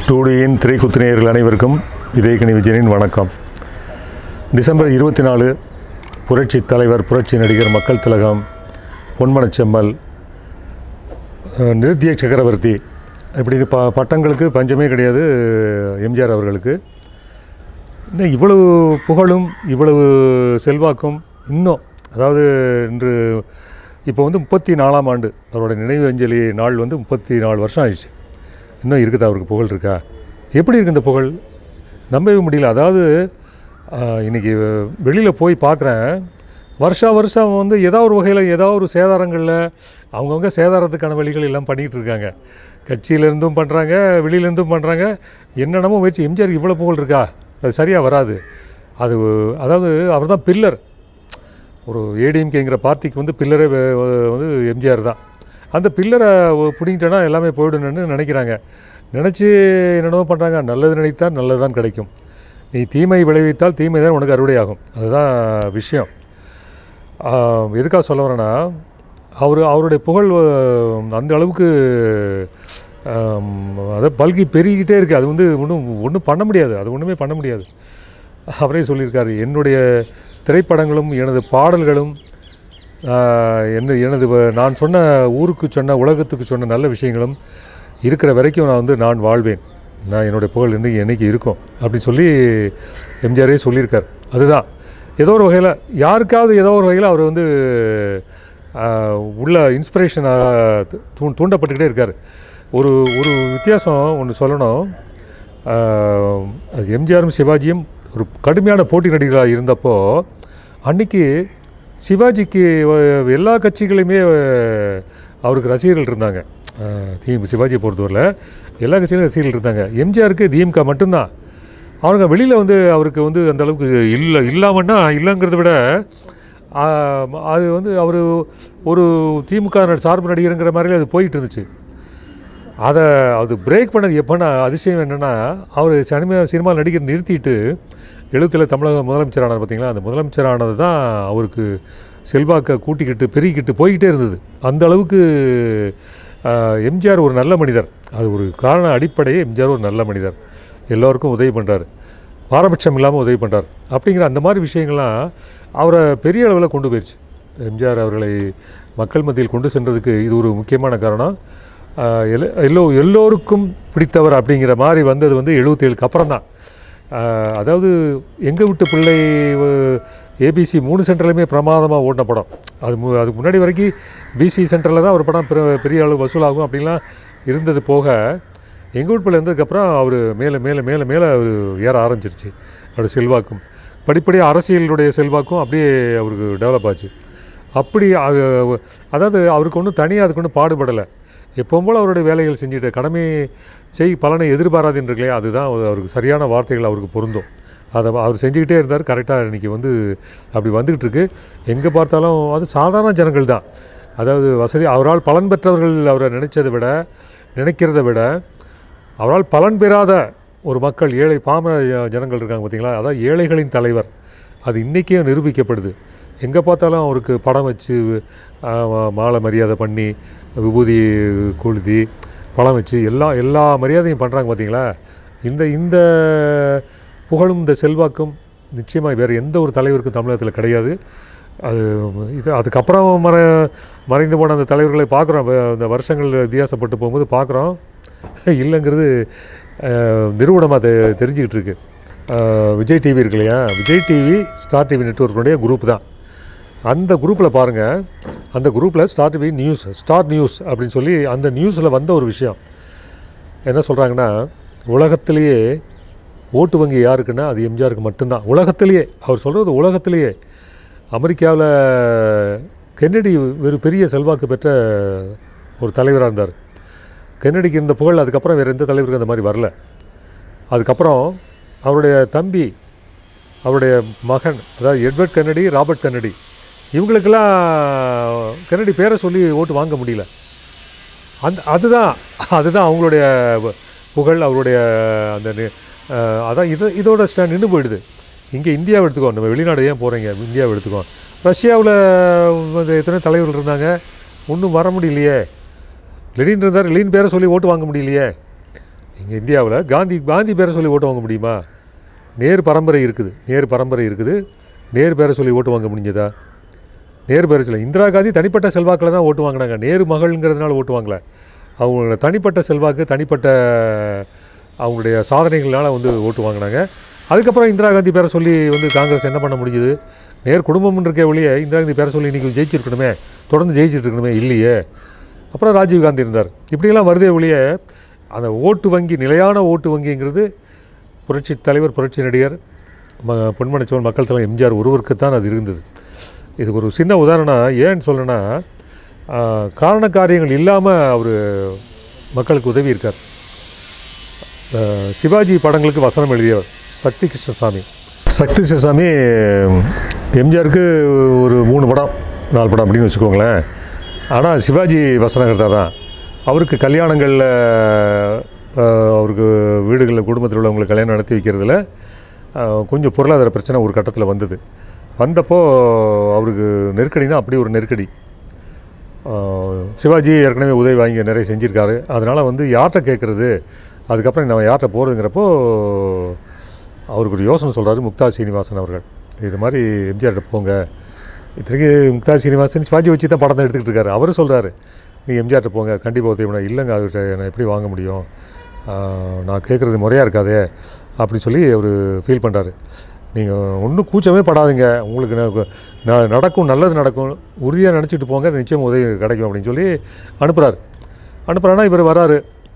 டூடியின் திரைக்குத்தினேயர்கள் அனைவருக்கும் இதயக்கணி விஜயனின் வணக்கம் டிசம்பர் இருபத்தி நாலு புரட்சி தலைவர் புரட்சி நடிகர் மக்கள் திலகம் பொன்மனச் செம்மல் அஹ், நிருத்திய சக்கரவர்த்தி இப்படி ப பட்டங்களுக்கு பஞ்சமே கிடையாது எம்ஜிஆர் அவர்களுக்கு இன்னும் இவ்வளவு புகழும் இவ்வளவு செல்வாக்கும் இன்னும் அதாவது இன்று இப்போ வந்து முப்பத்தி நாலாம் ஆண்டு அவரோட நினைவு அஞ்சலி நாள் வந்து முப்பத்தி நாலு வருஷம் ஆயிடுச்சு இன்னும் இருக்குதா அவருக்கு புகழ் இருக்கா எப்படி இருக்கு இந்த புகழ் நம்பவே முடியல அதாவது ஆஹ், இன்னைக்கு வெளியில் போய் பார்க்குறேன் வருஷா வருஷம் வந்து ஏதோ ஒரு வகையில் ஏதோ ஒரு சேதாரங்களில் அவங்கவுங்க சேதாரத்துக்கான வழிகள் எல்லாம் பண்ணிகிட்டு இருக்காங்க கட்சியிலேருந்தும் பண்ணுறாங்க வெளியிலேருந்தும் பண்ணுறாங்க என்னென்னமோ முயற்சி எம்ஜிஆருக்கு இவ்வளோ புகழ் இருக்கா அது சரியாக வராது அது அதாவது அவர் தான் பில்லர் ஒரு ஏடிஎம்கேங்கிற பார்ட்டிக்கு வந்து பில்லரே வ- வ- வந்து எம்ஜிஆர் தான் அந்த பில்லரை பிடிங்கிட்டேன்னா எல்லாமே போயிடணும்னு நினைக்கிறாங்க நினச்சி என்னென்னமோ பண்ணுறாங்க நல்லது நினைத்தால் நல்லது தான் கிடைக்கும் நீ தீமை விளைவித்தால் தீமை தான் உனக்கு அறுவடையாகும் அதுதான் விஷயம் ஆஹ், எதுக்காக சொல்ல வரேன்னா அவர் அவருடைய புகழ் அஹ், அந்த அளவுக்கு அதை பல்கி பெருகிக்கிட்டே இருக்குது அது வந்து ஒன்றும் ஒன்றும் பண்ண முடியாது அது ஒன்றுமே பண்ண முடியாது அவரே சொல்லியிருக்காரு என்னுடைய திரைப்படங்களும் எனது பாடல்களும் ஆஹ், என்ன எனது வ- நான் சொன்ன ஊருக்கு சொன்ன உலகத்துக்கு சொன்ன நல்ல விஷயங்களும் இருக்கிற வரைக்கும் நான் வந்து நான் வாழ்வேன் நான் என்னுடைய புகழ் இன்னைக்கு என்னைக்கு இருக்கும் அப்படின்னு சொல்லி எம்ஜிஆரே சொல்லியிருக்கார் அதுதான் ஏதோ ஒரு வகையில் யாருக்காவது ஏதோ ஒரு வகையில் அவர் வந்து ஆஹ், உள்ள இன்ஸ்பிரேஷனாக தூ தூண்டப்பட்டுக்கிட்டே இருக்கார் ஒரு ஒரு வித்தியாசம் ஒன்று சொல்லணும் ஆஹ், அது எம்ஜிஆரும் சிவாஜியும் ஒரு கடுமையான போட்டி நடிகர்களாக இருந்தப்போ அன்னைக்கு சிவாஜிக்கு அஹ், எல்லா கட்சிகளையுமே அஹ், அவருக்கு ரசிகர்கள் இருந்தாங்க அஹ், தி சிவாஜியை பொறுத்தவரையில் எல்லா கட்சியிலும் ரசிகர்கள் இருந்தாங்க எம்ஜிஆருக்கு திமுக மட்டும்தான் அவங்க வெளியில் வந்து அவருக்கு வந்து அந்த அளவுக்கு இல்லை இல்லாமன்னா இல்லைங்கிறத விட ஆஹ், அது வந்து அவர் ஒரு திமுக சார்பு நடிகருங்கிற மாதிரி அது போயிட்டு இருந்துச்சு அதை அது பிரேக் பண்ணது எப்போனா அதிசயம் என்னென்னா அவர் சினிமா சினிமா நடிகர் நிறுத்திட்டு எழுத்தில் தமிழக முதலமைச்சர் ஆனார் பார்த்தீங்களா அந்த முதலமைச்சர் ஆனது தான் அவருக்கு செல்வாக்கை கூட்டிக்கிட்டு பெருகிக்கிட்டு போய்கிட்டே இருந்தது அந்த அளவுக்கு ஆஹ், எம்ஜிஆர் ஒரு நல்ல மனிதர் அது ஒரு காரண அடிப்படையே எம்ஜிஆர் ஒரு நல்ல மனிதர் எல்லோருக்கும் உதவி பண்ணுறாரு பாரபட்சம் இல்லாமல் உதவி பண்ணுறார் அப்படிங்கிற அந்த மாதிரி விஷயங்கள்லாம் அவரை பெரிய அளவில் கொண்டு போயிடுச்சு எம்ஜிஆர் அவர்களை மக்கள் மத்தியில் கொண்டு சென்றதுக்கு இது ஒரு முக்கியமான காரணம் ஆஹ் எல்ல- எல்லோ எல்லோருக்கும் பிடித்தவர் அப்படிங்கிற மாதிரி வந்தது வந்து எழுபத்தேழுக்கு அப்புறம் தான் அதாவது எங்கள் வீட்டு பிள்ளை ஏபிசி மூணு சென்டர்லையுமே பிரமாதமாக ஓடின படம் அது மு அதுக்கு முன்னாடி வரைக்கும் பிசி சென்டரில் தான் ஒரு படம் பெரிய பெரிய அளவு வசூலாகும் அப்படின்லாம் இருந்தது போக எங்கள் வீட்டு பிள்ளை இருந்ததுக்கப்புறம் அவர் மேலே மேலே மேலே மேலே அவர் ஏற ஆரம்பிச்சிருச்சு அவருடைய செல்வாக்கும் படிப்படியாக அரசியலுடைய செல்வாக்கும் அப்படியே அவருக்கு டெவலப் ஆச்சு அப்படி அ- அதாவது அவருக்கு ஒன்றும் தனியாக அதுக்கு ஒன்றும் பாடுபடலை எப்பவும் போல் அவருடைய வேலைகள் செஞ்சுட்டு கடமை செய் பலனை எதிர்பாராதுன்றீங்களே அதுதான் அவர்- அவருக்கு சரியான வார்த்தைகள் அவருக்கு பொருந்தும் அதை அவர் செஞ்சுக்கிட்டே இருந்தார் கரெக்டாக இன்றைக்கி வந்து அப்படி வந்துக்கிட்டு இருக்கு எங்கே பார்த்தாலும் அது சாதாரண ஜனங்கள் தான் அதாவது வசதி அவரால் பலன் பெற்றவர்கள் அவரை நினைச்சதை விட நினைக்கிறத விட அவரால் பலன் பெறாத ஒரு மக்கள் ஏழை பாமர ஜனங்கள் இருக்காங்க பார்த்தீங்களா அதான் ஏழைகளின் தலைவர் அது இன்றைக்கே நிரூபிக்கப்படுது எங்கே பார்த்தாலும் அவருக்கு படம் வச்சு ஆ, மாலை மரியாதை பண்ணி விபூதி கொளுத்தி படம் வச்சு எல்லா எல்லா மரியாதையும் பண்ணுறாங்க பார்த்தீங்களா இந்த இந்த புகழும் இந்த செல்வாக்கும் நிச்சயமாக வேறு எந்த ஒரு தலைவருக்கும் தமிழகத்தில் கிடையாது அது இது அதுக்கப்புறம் மற மறைந்து போன அந்த தலைவர்களை பார்க்குறோம் இந்த வருஷங்கள் வித்தியாசப்பட்டு போகும்போது பார்க்குறோம் இல்லைங்கிறது நிறுவனமாக தெ தெரிஞ்சுக்கிட்டு இருக்கு அஹ், விஜய் டிவி இருக்கு இல்லையா விஜய் டிவி ஸ்டார் டிவி நெட்ஒர்க்குடைய குரூப் தான் அந்த குரூப்பில் பாருங்கள் அந்த குரூப்பில் star TV news star news அப்படின்னு சொல்லி அந்த நியூஸில் வந்த ஒரு விஷயம் என்ன சொல்கிறாங்கன்னா உலகத்திலேயே ஓட்டு வங்கி யாருக்குன்னா அது எம்ஜிஆருக்கு மட்டும்தான் உலகத்திலேயே அவர் சொல்கிறது உலகத்திலேயே அமெரிக்காவில் கென்னடி ஒரு பெரிய செல்வாக்கு பெற்ற ஒரு தலைவராக இருந்தார் கென்னடிக்கு இருந்த புகழ் அதுக்கப்புறம் வேறு எந்த தலைவருக்கும் அந்த மாதிரி வரல அதுக்கப்புறம் அவருடைய தம்பி அவருடைய மகன் அதாவது எட்வர்ட் கென்னடி ராபர்ட் கென்னடி இவங்களுக்கெல்லாம் கென்னடி பேரை சொல்லி ஓட்டு வாங்க முடியல அந்த அதுதான் அதுதான் அவங்களுடைய புகழ் அவருடைய அந்த நி- அஹ், அதான் இது இதோட ஸ்டா நின்று போயிடுது இங்கே இந்தியாவை எடுத்துக்கோ நம்ம வெளிநாடு ஏன் போகிறீங்க இந்தியாவை எடுத்துக்கோ ரஷ்யாவில் வந்து எத்தனை தலைவர்கள் இருந்தாங்க ஒன்றும் வர முடியலையே லெனின் இருந்தார் லெனின் பேரை சொல்லி ஓட்டு வாங்க முடியலையே இங்கே இந்தியாவில் காந்தி காந்தி பேரை சொல்லி ஓட்டு வாங்க முடியுமா நேரு பரம்பரை இருக்குது நேரு பரம்பரை இருக்குது நேரு பேரை சொல்லி ஓட்டு வாங்க முடிஞ்சதா நேரு பேரை சொல்லி இந்திரா காந்தி தனிப்பட்ட செல்வாக்கில் தான் ஓட்டு வாங்கினாங்க நேரு மகள்ங்கிறதுனால ஓட்டு வாங்கல அவங்களோட தனிப்பட்ட செல்வாக்கு தனிப்பட்ட அவங்களுடைய சாதனைகளால் வந்து ஓட்டு வாங்கினாங்க அதுக்கப்புறம் இந்திரா காந்தி பேரை சொல்லி வந்து காங்கிரஸ் என்ன பண்ண முடியுது நேர் குடும்பம்னு இருக்க ஒழிய இந்திரா காந்தி பேரை சொல்லி இன்றைக்கி ஜெயிச்சிருக்கணுமே தொடர்ந்து ஜெயிச்சிட்டு இருக்கணுமே இல்லையே அப்புறம் ராஜீவ் காந்தி இருந்தார் இப்படியெல்லாம் வருதே ஒழிய அந்த ஓட்டு வங்கி நிலையான ஓட்டு வங்கிங்கிறது புரட்சி தலைவர் புரட்சி நடிகர் ம பொன்மனச்சிவன் மக்கள் தலைவர் எம்ஜிஆர் ஒருவருக்குத்தான் அது இருந்தது இதுக்கு ஒரு சின்ன உதாரணம் ஏன்னு சொல்லணும்னா ஆஹ், காரண காரியங்கள் இல்லாமல் அவர் மக்களுக்கு உதவி இருக்கார் ஆஹ், சிவாஜி படங்களுக்கு வசனம் எழுதியவர் சக்தி கிருஷ்ணசாமி சக்தி கிருஷ்ணசாமி எம்ஜிஆருக்கு ஒரு மூணு படம் நாலு படம் அப்படின்னு வச்சுக்கோங்களேன் ஆனால் சிவாஜி வசனகர்த்தா தான் அவருக்கு கல்யாணங்களில் ஆஹ், அவருக்கு வீடுகளில் குடும்பத்தில் உள்ளவங்களுக்கு கல்யாணம் நடத்தி வைக்கிறதுல ஆஹ், கொஞ்சம் பொருளாதார பிரச்சனை ஒரு கட்டத்தில் வந்தது வந்தப்போ அவருக்கு நெருக்கடினா அப்படி ஒரு நெருக்கடி ஆஹ், சிவாஜி ஏற்கனவே உதவி வாங்கி நிறைய செஞ்சுருக்காரு அதனால் வந்து யார்கிட்ட கேட்குறது அதுக்கப்புறம் நம்ம யார்கிட்ட போகிறதுங்கிறப்போ அவருக்கு ஒரு யோசனை சொல்கிறாரு முக்தா சீனிவாசன் அவர்கள் இது மாதிரி எம்ஜிஆர்கிட்ட போங்க இத்தனைக்கு முக்தா சீனிவாசன் சிவாஜி வச்சு தான் படத்தை எடுத்துக்கிட்டு இருக்காரு அவரும் சொல்கிறாரு நீ எம்ஜிஆர்கிட்ட போங்க கண்டிப்பாக உதவி பண்ண இல்லைங்க அவர்கிட்ட நான் எப்படி வாங்க முடியும் ஆஹ், நான் கேட்குறது முறையாக இருக்காதே அப்படி சொல்லி அவர் ஃபீல் பண்ணுறாரு நீங்கள் ஒன்றும் கூச்சமே படாதீங்க உங்களுக்கு ந- ந- நடக்கும் நல்லது நடக்கும் உறுதியாக நினச்சிட்டு போங்க நிச்சயம் உதவி கிடைக்கும் அப்படின்னு சொல்லி அனுப்புகிறாரு அனுப்புகிறான்னா இவர் வராரு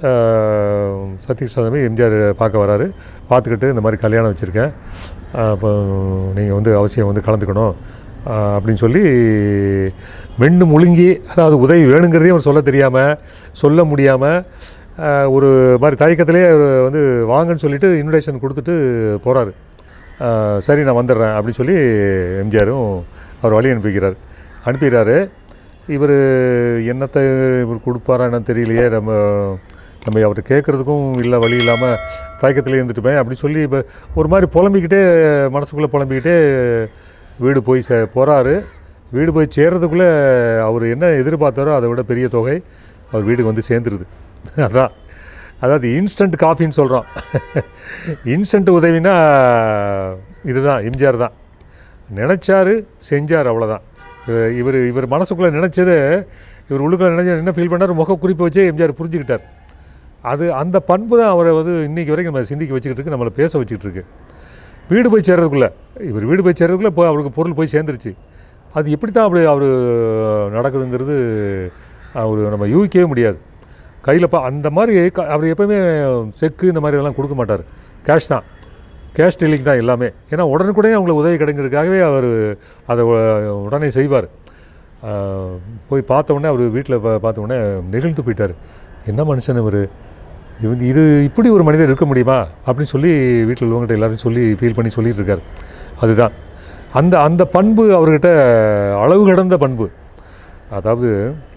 சதீஷ் சாமி எம்ஜிஆர் பார்க்க வராரு பார்த்துக்கிட்டு இந்த மாதிரி கல்யாணம் வச்சுருக்கேன் அப்போ நீங்கள் வந்து அவசியம் வந்து கலந்துக்கணும் ஆஹ் அப்படின்னு சொல்லி மென்று முழுங்கி அதாவது உதவி வேணுங்கிறதே அவர் சொல்ல தெரியாமல் சொல்ல முடியாமல் ஒரு மாதிரி தயக்கத்திலே அவர் வந்து வாங்கன்னு சொல்லிட்டு இன்விடேஷன் கொடுத்துட்டு போகிறாரு சரி நான் வந்துடுறேன் அப்படின்னு சொல்லி எம்ஜிஆரும் அவர் வழி அனுப்பிக்கிறார் அனுப்பிடுறாரு இவர் என்னத்தை இவர் கொடுப்பாரா என்னன்னு தெரியலையே நம்ம நம்ம அவர்கிட்ட கேட்குறதுக்கும் இல்லை வழி இல்லாமல் தயக்கத்திலே இருந்துட்டுமே அப்படி சொல்லி இப்போ ஒரு மாதிரி புலம்பிக்கிட்டே மனசுக்குள்ளே புலம்பிக்கிட்டே வீடு போய் சே போகிறாரு வீடு போய் சேர்றதுக்குள்ளே அவர் என்ன எதிர்பார்த்தாரோ அதை விட பெரிய தொகை அவர் வீட்டுக்கு வந்து சேர்ந்துருது அதான் அதாவது இன்ஸ்டன்ட் காஃபின்னு சொல்கிறோம் இன்ஸ்டன்ட் உதவினா இதுதான் எம்ஜிஆர் தான் நினச்சாரு செஞ்சார் அவ்வளோதான் இவர் இவர் மனசுக்குள்ளே நினச்சது இவர் உள்ளுக்குள்ளே நினைச்ச என்ன ஃபீல் பண்ணார் முக குறிப்பை வச்சே எம்ஜிஆர் புரிஞ்சுக்கிட்டார் அது அந்த பண்பு தான் அவரை வந்து இன்றைக்கி வரைக்கும் நம்ம சிந்திக்க வச்சுக்கிட்டு இருக்கு நம்மளை பேச வச்சுக்கிட்டு இருக்கு வீடு போய் சேர்றதுக்குள்ளே இவர் வீடு போய் சேர்றதுக்குள்ளே இப்போ அவருக்கு பொருள் போய் சேர்ந்துருச்சு அது எப்படி தான் அப்படி அவர் நடக்குதுங்கிறது அவர் நம்ம யூகிக்கவே முடியாது கையில் பா அந்த மாதிரி க- அவர் எப்போவுமே செக்கு இந்த மாதிரி இதெல்லாம் கொடுக்க மாட்டார் கேஷ் தான் கேஷ் டீலிங் தான் எல்லாமே ஏன்னா உடனுக்குடனே அவங்களுக்கு உதவி கிடைக்கிறதுக்காகவே அவர் அதை உ- உடனே செய்வார் ஆஹ் போய் பார்த்த உடனே அவர் வீட்டில் பார்த்த உடனே நெகிழ்ந்து போயிட்டார் என்ன மனுஷன் இவர் இவன் இது இப்படி ஒரு மனிதர் இருக்க முடியுமா அப்படின்னு சொல்லி வீட்டில் உள்ளவங்ககிட்ட எல்லாரும் சொல்லி ஃபீல் பண்ணி சொல்லிட்டு இருக்கார் அதுதான் அந்த அந்த பண்பு அவர்கிட்ட அளவு கடந்த பண்பு அதாவது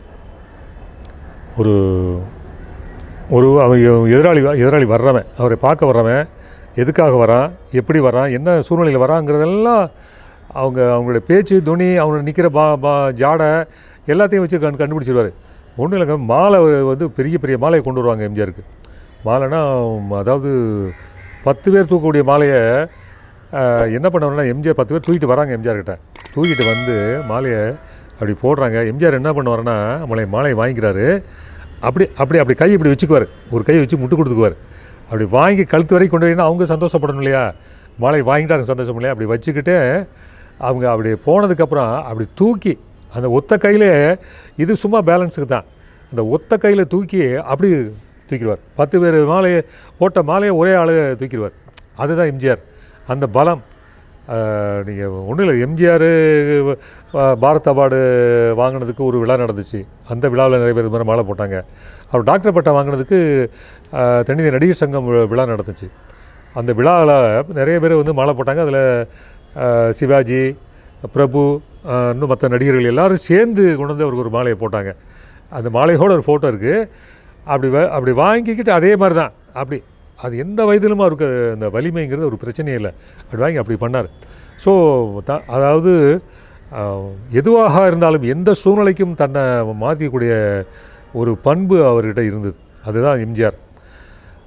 ஒரு ஒரு அவன் எதிராளி எதிராளி வர்றவன் அவரை பார்க்க வர்றவன் எதுக்காக வரான் எப்படி வரான் என்ன சூழ்நிலையில் வராங்கிறதெல்லாம் அவங்க அவங்களுடைய பேச்சு துணி அவங்க நிற்கிற பா பா ஜாடை எல்லாத்தையும் வச்சு கண் கண்டுபிடிச்சிருவார் ஒன்றும் இல்லைங்க மாலை வந்து பெரிய பெரிய மாலையை கொண்டு வருவாங்க எம்ஜிஆருக்கு மாலைனா அதாவது பத்து பேர் தூக்கக்கூடிய மாலையை ஆஹ், என்ன பண்ணுவாங்கன்னா எம்ஜிஆர் பத்து பேர் தூக்கிட்டு வராங்க எம்ஜிஆர் கிட்ட தூக்கிட்டு வந்து மாலையை அப்படி போடுறாங்க எம்ஜிஆர் என்ன பண்ணுவாருன்னா மலை மாலையை வாங்கிக்கிறாரு அப்படி அப்படி அப்படி கை இப்படி வச்சுக்குவார் ஒரு கையை வச்சு முட்டு கொடுத்துக்குவார் அப்படி வாங்கி கழுத்து வரைக்கும் கொண்டு போயினா அவங்க சந்தோஷப்படணும் இல்லையா மாலை வாங்கிட்டாங்க சந்தோஷம் இல்லையா அப்படி வச்சுக்கிட்டு அவங்க அப்படி போனதுக்கப்புறம் அப்படி தூக்கி அந்த ஒத்த கையில் இது சும்மா பேலன்ஸுக்கு தான் அந்த ஒத்த கையில் தூக்கி அப்படி தூக்கிடுவார் பத்து பேர் மாலையை போட்ட மாலையை ஒரே ஆள் தூக்கிடுவார் அதுதான் எம்ஜிஆர் அந்த பலம் நீங்கள் ஒன்றும் இல்லை எம்ஜிஆர் பாரத் அவார்டு வாங்கினதுக்கு ஒரு விழா நடந்துச்சு அந்த விழாவில் நிறைய பேர் இது மாதிரி மாலை போட்டாங்க அவர் டாக்டர் பட்டம் வாங்கினதுக்கு ஆஹ், தனியார் நடிகர் சங்கம் வி- விழா நடந்துச்சு அந்த விழாவில் நிறைய பேர் வந்து மாலை போட்டாங்க அதில் சிவாஜி பிரபு ஆஹ், இன்னும் மற்ற நடிகர்கள் எல்லாரும் சேர்ந்து கொண்டு வந்து அவருக்கு ஒரு மாலையை போட்டாங்க அந்த மாலையோட ஒரு ஃபோட்டோ இருக்குது அப்படி வ அப்படி வாங்கிக்கிட்டு அதே மாதிரி தான் அப்படி அது எந்த வயதிலும் அவருக்கு அந்த வலிமைங்கிறது ஒரு பிரச்சனையே இல்லை அப்படி வாங்கி அப்படி பண்ணார் ஸோ த அதாவது ஆஹ், எதுவாக இருந்தாலும் எந்த சூழ்நிலைக்கும் தன்னை மாற்றிக்கக்கூடிய ஒரு பண்பு அவர்கிட்ட இருந்தது அதுதான் எம்ஜிஆர்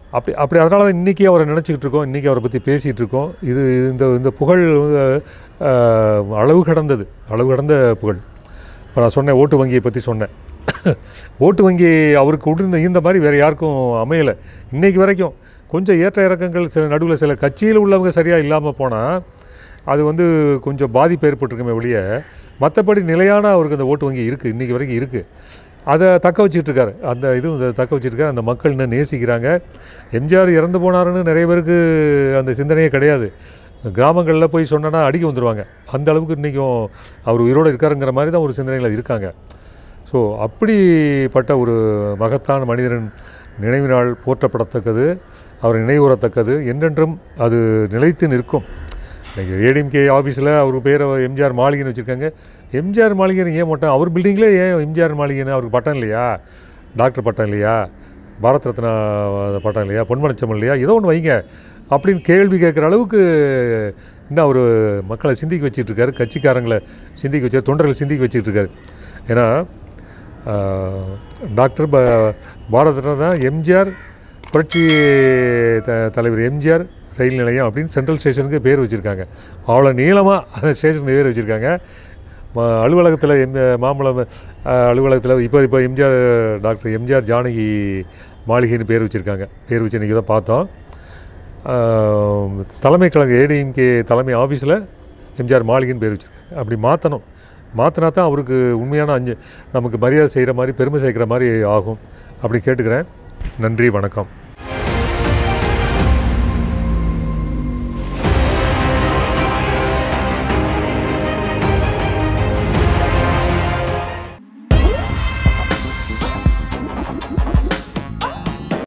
அப்படி அப்படி அதனால தான் இன்றைக்கி அவரை நினச்சிக்கிட்டு இருக்கோம் இன்றைக்கி அவரை பற்றி பேசிகிட்டு இருக்கோம் இது இந்த இந்த புகழ் வந்து, ஆஹ், அளவு கடந்தது அளவு கடந்த புகழ் இப்போ நான் சொன்னேன் ஓட்டு வங்கியை பற்றி சொன்னேன் ஓட்டு வங்கி அவருக்கு உடிர்ந்த இந்த மாதிரி வேறு யாருக்கும் அமையலை இன்னைக்கு வரைக்கும் கொஞ்சம் ஏற்ற இறக்கங்கள் சில நடுவில் சில கட்சியில் உள்ளவங்க சரியாக இல்லாமல் போனால் அது வந்து கொஞ்சம் பாதிப்பு ஏற்பட்டிருக்குமே ஒழிய மற்றபடி நிலையான அவருக்கு அந்த ஓட்டு வங்கி இருக்குது இன்றைக்கி வரைக்கும் இருக்குது அதை தக்க வச்சுக்கிட்டு இருக்காரு அந்த இது வந்து தக்க வச்சுட்டு இருக்காரு அந்த மக்கள் இன்னும் நேசிக்கிறாங்க எம்ஜிஆர் இறந்து போனாருன்னு நிறைய பேருக்கு அந்த சிந்தனையே கிடையாது கிராமங்களில் போய் சொன்னனா அடிக்க வந்துடுவாங்க அந்த அளவுக்கு இன்றைக்கும் அவர் உயிரோடு இருக்காருங்கிற மாதிரி தான் ஒரு சிந்தனையில் இருக்காங்க ஸோ அப்படிப்பட்ட ஒரு மகத்தான மனிதரின் நினைவு நாள் போற்றப்படத்தக்கது அவர் நினைவுறத்தக்கது என்றென்றும் அது நிலைத்து நிற்கும் இன்றைக்கி ஏடிஎம்கே ஆஃபீஸில் அவர் பேரை எம்ஜிஆர் மாளிகைன்னு வச்சுருக்காங்க எம்ஜிஆர் மாளிகைன்னு ஏன் மட்டும் அவர் பில்டிங்கில் ஏன் எம்ஜிஆர் மாளிகைன்னு அவருக்கு பட்டம் இல்லையா டாக்டர் பட்டம் இல்லையா பாரத் ரத்னா பட்டம் இல்லையா பொன்மனச்சம் இல்லையா ஏதோ ஒன்று வைங்க அப்படின்னு கேள்வி கேட்குற அளவுக்கு இன்னும் அவர் மக்களை சிந்திக்க வச்சிட்டு இருக்காரு கட்சிக்காரங்களை சிந்திக்க வச்சார் தொண்டர்களை சிந்திக்க வச்சிட்டு இருக்காரு ஏன்னா ஆஹ், டாக்டர் ப பாரத் ரத்னா தான் எம்ஜிஆர் புரட்சி த தலைவர் எம்ஜிஆர் ரயில் நிலையம் அப்படின்னு சென்ட்ரல் ஸ்டேஷனுக்கு பேர் வச்சுருக்காங்க அவ்வளோ நீளமாக அந்த ஸ்டேஷனுக்கு பேர் வச்சுருக்காங்க அலுவலகத்தில் எம் மாம்பழம் அஹ், அலுவலகத்தில் இப்போ இப்போ எம்ஜிஆர் டாக்டர் எம்ஜிஆர் ஜானகி மாளிகைன்னு பேர் வச்சுருக்காங்க பேர் வச்சு இன்றைக்கி தான் பார்த்தோம் ஆஹ், தலைமை கழக ஏடிஎம்கே தலைமை ஆஃபீஸில் எம்ஜிஆர் மாளிகைன்னு பேர் வச்சுருக்காங்க அப்படி மாற்றணும் மாற்றினா தான் அவருக்கு உண்மையான அஞ்சு நமக்கு மரியாதை செய்கிற மாதிரி பெருமை சேர்க்குற மாதிரி ஆகும் அப்படி கேட்டுக்கிறேன் நன்றி வணக்கம்